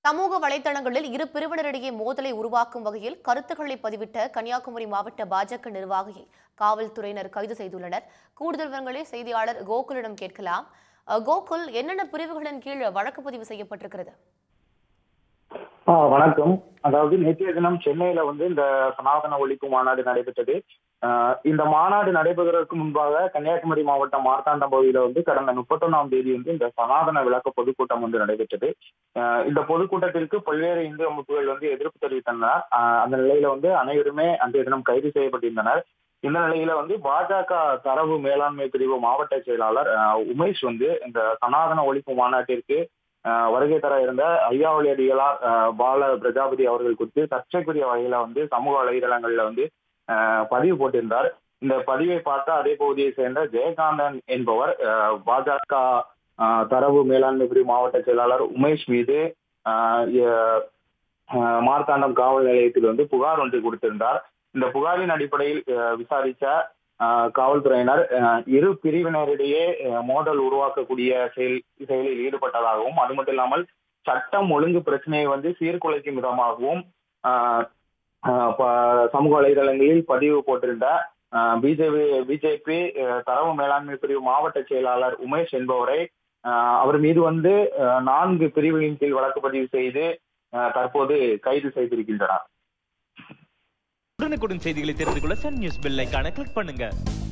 சமூக வலைதளங்களில் இரு பிரிவினரிடையே மோதலை உருவாக்கும் வகையில் கருத்துக்களை பதிவிட்ட கன்னியாகுமரி மாவட்ட பாஜக நிர்வாகியை காவல்துறையினர் கைது செய்துள்ளனர் கூடுதல் விவரங்களை செய்தியாளர் கோகுலிடம் கேட்கலாம் அஹ், கோகுல் என்னென்ன பிரிவுகளின் கீழ் வழக்கு பதிவு செய்யப்பட்டிருக்கிறது ஆ, வணக்கம் அதாவது நேற்றைய தினம் சென்னையில வந்து இந்த சனாதன ஒழிப்பு மாநாடு நடைபெற்றது ஆ, இந்த மாநாடு நடைபெறுவதற்கு முன்பாக கன்னியாகுமரி மாவட்டம் மார்த்தாண்டம் பகுதியில வந்து கடந்த முப்பத்தொன்னாம் தேதி வந்து இந்த சனாதன விளக்க பொதுக்கூட்டம் வந்து நடைபெற்றது ஆ, இந்த பொதுக்கூட்டத்திற்கு பல்வேறு இந்து அமைப்புகள் வந்து எதிர்ப்பு தெரிவித்தனர் ஆ, அந்த நிலையில வந்து அனைவருமே அன்றைய தினம் கைது செய்யப்பட்டிருந்தனர் இந்த நிலையில வந்து பாஜக தரவு மேலாண்மை பிரிவு மாவட்ட செயலாளர் ஆ, உமேஷ் வந்து இந்த சனாதன ஒழிப்பு மாநாட்டிற்கு ஆஹ் வருகை தர இருந்த ஐயாவளி அடிகளார் ஆஹ் பால பிரஜாபதி அவர்கள் குறித்து சர்ச்சைக்குரிய வகையில வந்து சமூக வலைதளங்கள்ல வந்து ஆஹ் பதிவு போட்டிருந்தார் இந்த பதிவை பார்த்த அதே பகுதியை சேர்ந்த ஜெயகாந்தன் என்பவர் ஆஹ் பாஜக ஆஹ் தரவு மேலாண்மை பிரிவு மாவட்ட செயலாளர் உமேஷ் மீது ஆஹ் எ- ஆஹ் மார்த்தாண்டம் காவல் நிலையத்தில் வந்து புகார் ஒன்றை கொடுத்திருந்தார் இந்த புகாரின் அடிப்படையில் ஆஹ் விசாரித்த ஆஹ் காவல்துறையினர் ஆஹ் இரு பிரிவினரிடையே ஆஹ் மோதல் உருவாக்கக்கூடிய செயல் செயலில் ஈடுபட்டதாகவும் அது மட்டும் இல்லாமல் சட்டம் ஒழுங்கு பிரச்சனையை வந்து சீர்குலைக்கும் விதமாகவும் ஆஹ் ஆஹ் ப- சமூக வலைதளங்களில் பதிவு போட்டிருந்த பிஜேபி பிஜேபி தரவு மேலாண்மை பிரிவு மாவட்ட செயலாளர் உமேஷ் என்பவரை ஆஹ் அவர் மீது வந்து ஆஹ் நான்கு பிரிவுகளின் கீழ் வழக்கு பதிவு செய்து ஆஹ் தற்போது கைது செய்திருக்கின்றனர் உடனுக்குடன் செய்திகளை தெரிந்து கொள்ள சன் நியூஸ் பெல் ஐகானை கிளிக் பண்ணுங்க